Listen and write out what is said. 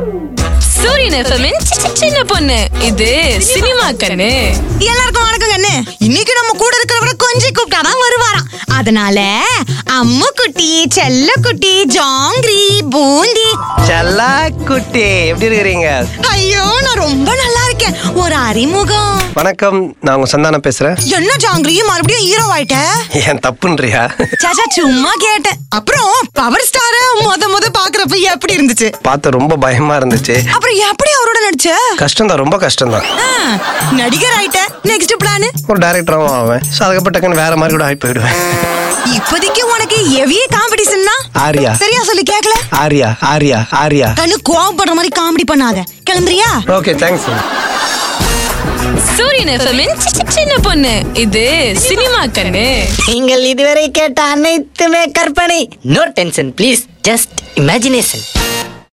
சூரியன் எஃப்எம்மின் சின்ன பொண்ணு இது சினிமா கண்ணு எல்லாருக்கும் வணக்கம் கண்ணு இன்னைக்கு நம்ம கூட இருக்கிறவரை கொஞ்சம் கூப்பிட்டாதான் வருவாராம் அதனால அம்மு குட்டி செல்ல குட்டி ஜாங்கிரி பூந்தி செல்லா குட்டி எப்படி இருக்கிறீங்க ஐயோ நான் ரொம்ப நல்லா இருக்கேன் ஒரு அறிமுகம் வணக்கம் நான் உங்க சந்தானம் பேசுறேன் என்ன ஜாங்கிரி மறுபடியும் ஹீரோ ஆயிட்ட ஏன் தப்புன்றியா சாச்சா சும்மா கேட்டேன் அப்புறம் பவர் ஸ்டார முத முத பாக்குறப்ப எப்படி இருந்துச்சு பார்த்து ரொம்ப பயமா இருந்துச்சு அப்புறம் எப்படி அவரோட நடிச்ச கஷ்டம் தான் ரொம்ப கஷ்டம் தான் ஆ, நடிகர் ஆயிட்ட நெக்ஸ்ட் பிளான் ஒரு டேரக்டராகவும் ஆவேன் ஸோ அதுக்கப்புறம் டக்குன்னு வேற மாதிரி கூட ஆகி போயிடுவேன் இப்போதைக்கு உனக்கு எவிய காம்படிஷன்னா ஆரியா சரியா சொல்லி கேக்கல ஆரியா ஆரியா ஆரியா கண்ணு கோவப்படுற மாதிரி காமெடி பண்ணாத கிளம்புறியா ஓகே தேங்க்ஸ் சூரியன் எஃப்எம்மின் சின்ன பொண்ணு இது சினிமா கண்ணு நீங்கள் இதுவரை கேட்ட அனைத்துமே கற்பனை no tension please just imagination